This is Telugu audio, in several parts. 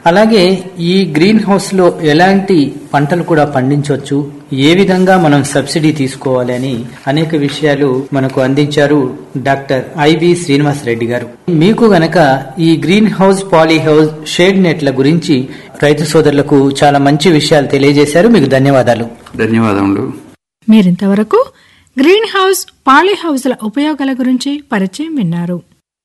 అలాగే ఈ గ్రీన్ హౌస్ లో ఎలాంటి పంటలు కూడా పండించవచ్చు ఏ విధంగా మనం సబ్సిడీ తీసుకోవాలి అని అనేక విషయాలు మనకు అందించారు డాక్టర్ ఐబి శ్రీనివాస్ రెడ్డి గారు మీకు గనక ఈ green house poly house shade నెట్ల గురించి రైతు సోదరులకు చాలా మంచి విషయాలు తెలియజేశారు మీకు ధన్యవాదాలు ధన్యవాదములు మీరింతవరకు గ్రీన్ హౌస్ పాలీ హౌస్ల ఉపయోగాల గురించి పరిచయం విన్నారు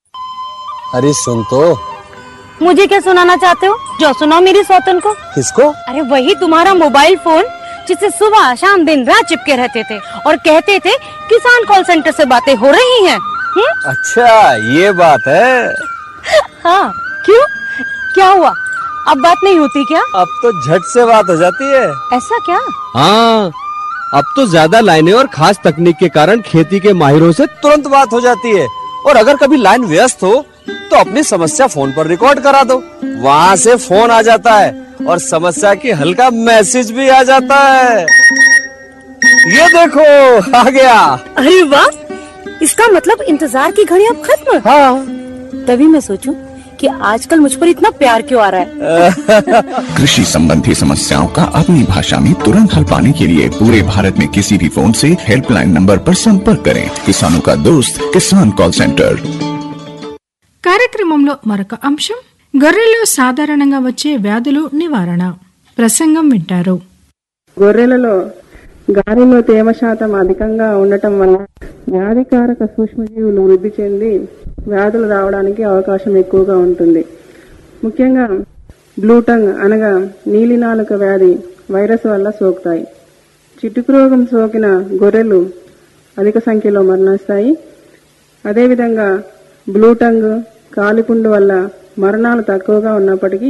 अरे सुन तो मुझे क्या सुनाना चाहते हो जो सुनाओ मेरी सौतन को किसको अरे वही तुम्हारा मोबाइल फोन जिससे सुबह शाम दिन रात चिपके रहते थे और कहते थे किसान कॉल सेंटर से बातें हो रही हैं हम्म? अच्छा ये बात है हाँ क्यों क्या हुआ अब बात नहीं होती क्या अब तो झट से बात हो जाती है ऐसा क्या हाँ अब तो ज्यादा लाइनें और खास तकनीक के कारण खेती के माहिरों से तुरंत बात हो जाती है और अगर कभी लाइन व्यस्त हो तो अपनी समस्या फोन पर रिकॉर्ड करा दो वहाँ से फोन आ जाता है और समस्या की हल का मैसेज भी आ जाता है ये देखो आ गया अरे वाह इसका मतलब इंतजार की घड़ी अब खत्म हाँ तभी मैं सोचूं कि आजकल मुझ पर इतना प्यार क्यों आ रहा है कृषि संबंधी समस्याओं का अपनी भाषा में तुरंत हल पाने के लिए पूरे भारत में किसी भी फोन से हेल्पलाइन नंबर पर संपर्क करें किसानों का दोस्त किसान कॉल सेंटर కార్యక్రమంలో మరొక అంశం గొర్రెల్లో సాధారణంగా వచ్చే వ్యాధులు నివారణ ప్రసంగం వింటారు గొర్రెలలో గాలిలో తేమ శాతం అధికంగా ఉండటం వల్ల వ్యాధికారక సూక్ష్మజీవులు వృద్ధి చెంది వ్యాధులు రావడానికి అవకాశం ఎక్కువగా ఉంటుంది ముఖ్యంగా బ్లూటంగ్ అనగా నీలినాలుక వ్యాధి వైరస్ వల్ల సోకుతాయి చిటుకు రోగం సోకిన గొర్రెలు అధిక సంఖ్యలో మరణిస్తాయి అదేవిధంగా బ్లూటంగ్ కాలిపుండు వల్ల మరణాలు తక్కువగా ఉన్నప్పటికీ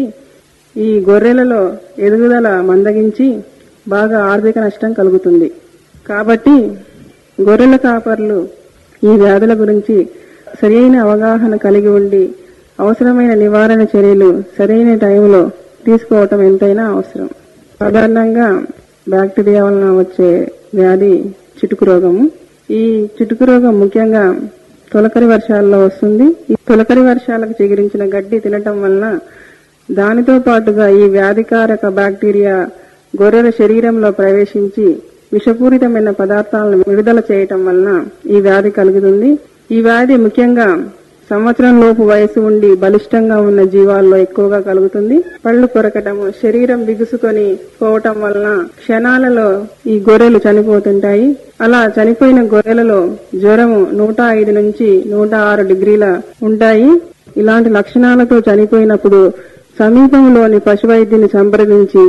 ఈ గొర్రెలలో ఎదుగుదల మందగించి బాగా ఆర్థిక నష్టం కలుగుతుంది కాబట్టి గొర్రెల కాపర్లు ఈ వ్యాధుల గురించి సరైన అవగాహన కలిగి ఉండి అవసరమైన నివారణ చర్యలు సరైన టైంలో తీసుకోవటం ఎంతైనా అవసరం సాధారణంగా బ్యాక్టీరియా వలన వచ్చే వ్యాధి చిటుకు రోగము ఈ చిటుకు రోగం ముఖ్యంగా తొలకరి వర్షాల్లో వస్తుంది ఈ తొలకరి వర్షాలకు చిగురించిన గడ్డి తినటం వలన దానితో పాటుగా ఈ వ్యాధికారక బ్యాక్టీరియా గొర్రెల శరీరంలో ప్రవేశించి విషపూరితమైన పదార్థాలను విడుదల చేయటం వలన ఈ వ్యాధి కలుగుతుంది ఈ వ్యాధి ముఖ్యంగా సంవత్సరం లోపు వయసు ఉండి బలిష్టంగా ఉన్న జీవాల్లో ఎక్కువగా కలుగుతుంది పళ్ళు కొరకటము శరీరం బిగుసుకొని పోవటం వలన క్షణాలలో ఈ గొర్రెలు చనిపోతుంటాయి అలా చనిపోయిన గొర్రెలలో జ్వరము నూట ఐదు నుంచి నూట ఆరు డిగ్రీల ఉంటాయి ఇలాంటి లక్షణాలతో చనిపోయినప్పుడు సమీపంలోని పశువైద్యుని సంప్రదించి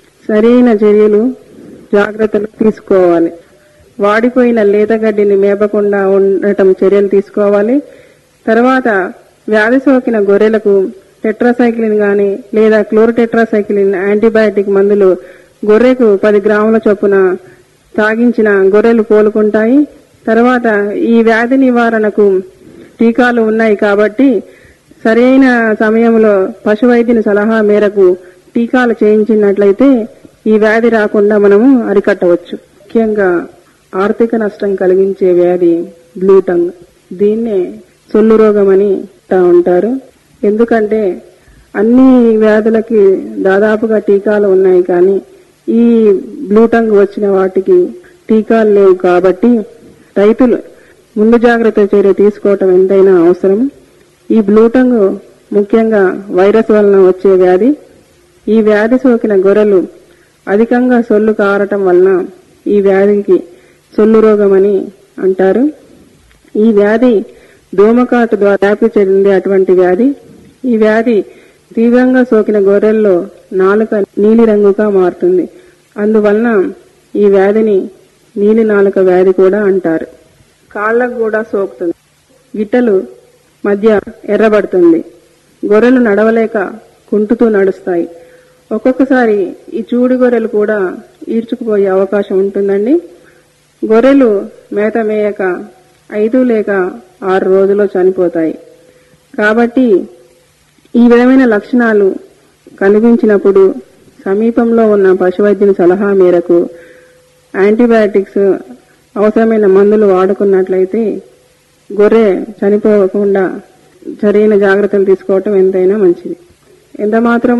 సరైన చర్యలు జాగ్రత్తలు తీసుకోవాలి వాడిపోయిన లేతగడ్డిని మేపకుండా ఉండటం చర్యలు తీసుకోవాలి తర్వాత వ్యాధి సోకిన గొర్రెలకు టెట్రాసైక్లిన్ గాని లేదా క్లోరోటెట్రాసైక్లిన్ యాంటీబయాటిక్ మందులు గొర్రెకు పది గ్రాముల చొప్పున తాగించిన గొర్రెలు కోలుకుంటాయి తర్వాత ఈ వ్యాధి నివారణకు టీకాలు ఉన్నాయి కాబట్టి సరైన సమయంలో పశువైద్యుని సలహా మేరకు టీకాలు చేయించినట్లయితే ఈ వ్యాధి రాకుండా మనము అరికట్టవచ్చు ముఖ్యంగా ఆర్థిక నష్టం కలిగించే వ్యాధి బ్లూటంగ్ దీన్నే సొల్లు రోగం అని అంటా ఉంటారు ఎందుకంటే అన్ని వ్యాధులకి దాదాపుగా టీకాలు ఉన్నాయి కానీ ఈ బ్లూటంగ్ వచ్చిన వాటికి టీకాలు లేవు కాబట్టి రైతులు ముందు జాగ్రత్త చర్య తీసుకోవటం ఎంతైనా అవసరం ఈ బ్లూటంగ్ ముఖ్యంగా వైరస్ వలన వచ్చే వ్యాధి ఈ వ్యాధి సోకిన గొర్రెలు అధికంగా సొల్లు కారటం వలన ఈ వ్యాధికి సొల్లు రోగం అని అంటారు ఈ వ్యాధి దోమకాటు ద్వారా వ్యాప్తి చెందే అటువంటి వ్యాధి ఈ వ్యాధి తీవ్రంగా సోకిన గొర్రెల్లో నాలుక నీలి రంగుగా మారుతుంది అందువలన ఈ వ్యాధిని నీలి నాలుక వ్యాధి కూడా అంటారు కాళ్ళకు కూడా సోకుతుంది గిట్టలు మధ్య ఎర్రబడుతుంది గొర్రెలు నడవలేక కుంటుతూ నడుస్తాయి ఒక్కొక్కసారి ఈ చూడి గొర్రెలు కూడా ఈడ్చుకుపోయే అవకాశం ఉంటుందండి గొర్రెలు మేత మేయక ఐదు లేక ఆరు రోజుల్లో చనిపోతాయి కాబట్టి ఈ విధమైన లక్షణాలు కనిపించినప్పుడు సమీపంలో ఉన్న పశువైద్యుని సలహా మేరకు యాంటీబయాటిక్స్ అవసరమైన మందులు వాడుకున్నట్లయితే గొర్రె చనిపోకుండా సరైన జాగ్రత్తలు తీసుకోవటం ఎంతైనా మంచిది ఎంత మాత్రం